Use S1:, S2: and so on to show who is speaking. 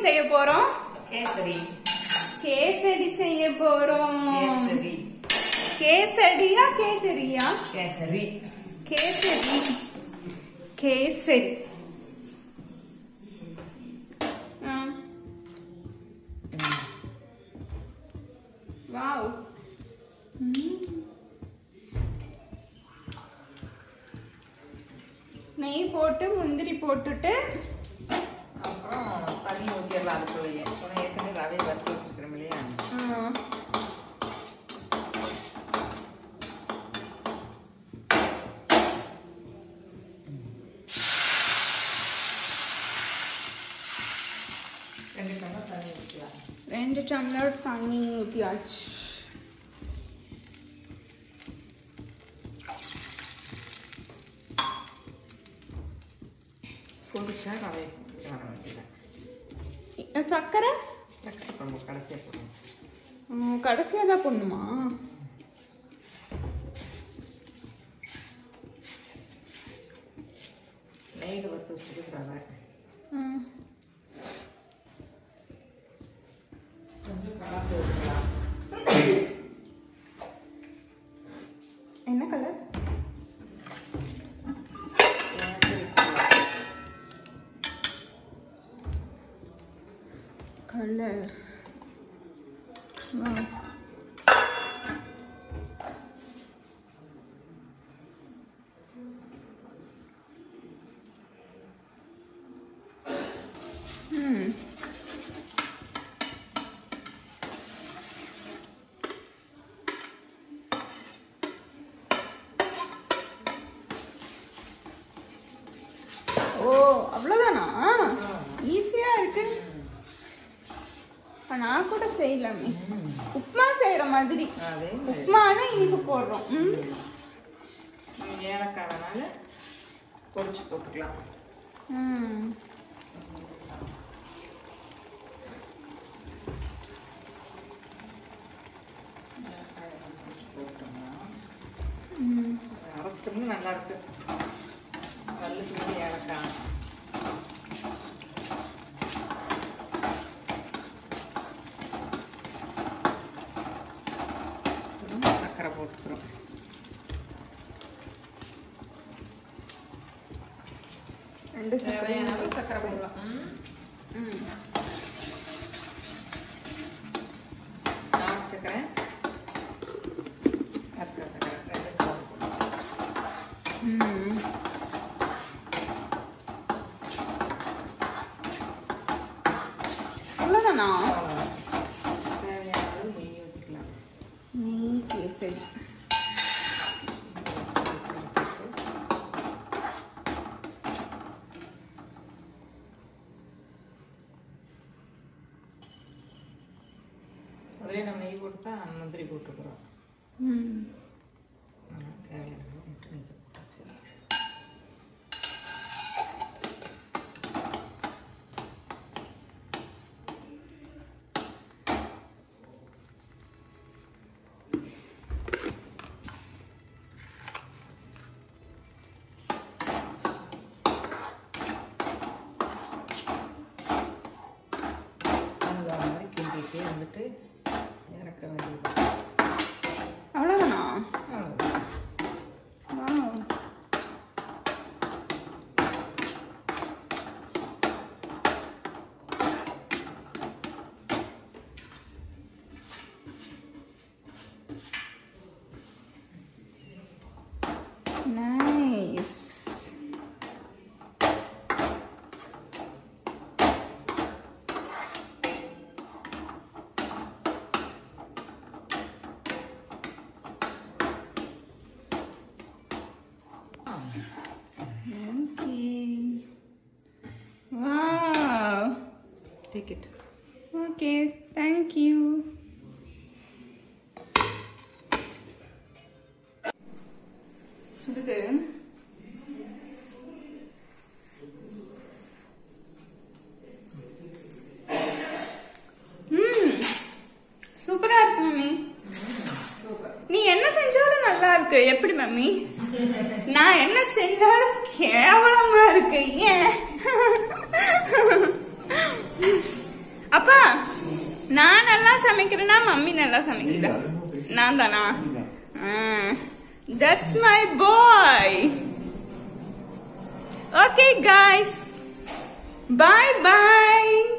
S1: செய்ய போறோம்
S2: கேசரி
S1: கேசரி செய்ய போறோம்
S2: கேசரி
S1: கேசரியா கேசரியா
S2: கேசரி
S1: கேசரி கேசரி ஆ. வாவ் ம். நெய் போட்டு முந்திரி போட்டுட்டு
S2: அப்புறம் தண்ணி ஊற்றிடலாம் அதுக்குள்ளேயே ஏன்னா ஏற்கனவே ரவை வறுத்து வச்சுருக்கிறோம் இல்லையா
S1: ஆ,
S2: ரெண்டு டம்ளர் தண்ணி ஊற்றிக்கலாம்
S1: ரெண்டு டம்ளர் தண்ணி ஊற்றியாச்சு
S2: கொதிச்சா ரவை போட்டு வர வேண்டியதான்
S1: இ- சர்க்கரை
S2: சக்கரை குழம்பு கடைசியாக போடணும்
S1: ம், கடைசியா தான் போடணுமா
S2: நெய்யில் வறுத்து வச்சுருக்கு ரவை
S1: ம்.
S2: கொஞ்சம் கலந்து ஊற்றலாம்
S1: என்ன கலர் கலர் ம் ஓ அவ்வளோதானா ஈஸியா இருக்கு அப்ப நான் கூட செய்யலாமே உப்புமா செய்யற மாதிரி
S2: அதே
S1: உப்புமானா இனிப்பு போடுறோம் ம்.
S2: ஏலக்காயனால பொடிச்சு போட்டுக்கலாம்
S1: ம்.
S2: போட்டோம்னா
S1: ம்.
S2: அரைச்சிட்டோம்னா நல்லா இருக்கு ஸ்மெல்லுக்கு வந்து ஏலக்காய் அப்புறம் சர்க்கரை போட்டுக்கிறோம்
S1: ரெண்டு
S2: தேவையான அளவு
S1: சக்கரை
S2: சர்க்கரை போடலாம் ம்.
S1: ம்.
S2: நாட்டு சர்க்கரை கசகர சர்க்கரை ரெண்டும் போட்டுக்கலாம்.
S1: ம். அவ்வளோதானா
S2: அவ்வளவுதான். தேவையான அளவு நெய் ஊற்றிக்கலாம்
S1: நெய் கேசரி
S2: முதலே நம்ம நெய் போட்டு தான் முந்திரி போட்டுக்கிறோம்
S1: ம்.
S2: தேவையான அளவு மட்டும் நெய் போட்டாச்சு அந்த மாதிரி கிண்டிட்டே வந்துட்டு இறக்க வேண்டியது
S1: அவ்வளோதானா
S2: அவ்வளவுதான்.
S1: Wow Nice. Okay. Wow.
S2: Take it.
S1: Okay, thank you. சுடுது ம் சூப்பரா இருக்கு மம்மி நீ என்ன செஞ்சாலும் நல்லா இருக்கு எப்படி மம்மி நான் என்ன செஞ்சாலும் கேவலமா இருக்கு ஏன் நான் நல்லா சமைக்கிறேன்னா மம்மி நல்லா சமைக்கிறா
S3: நீதான், ரொம்ப பேசு.
S1: நான் தானா
S3: நீதான்.
S1: That's my boy okay guys bye bye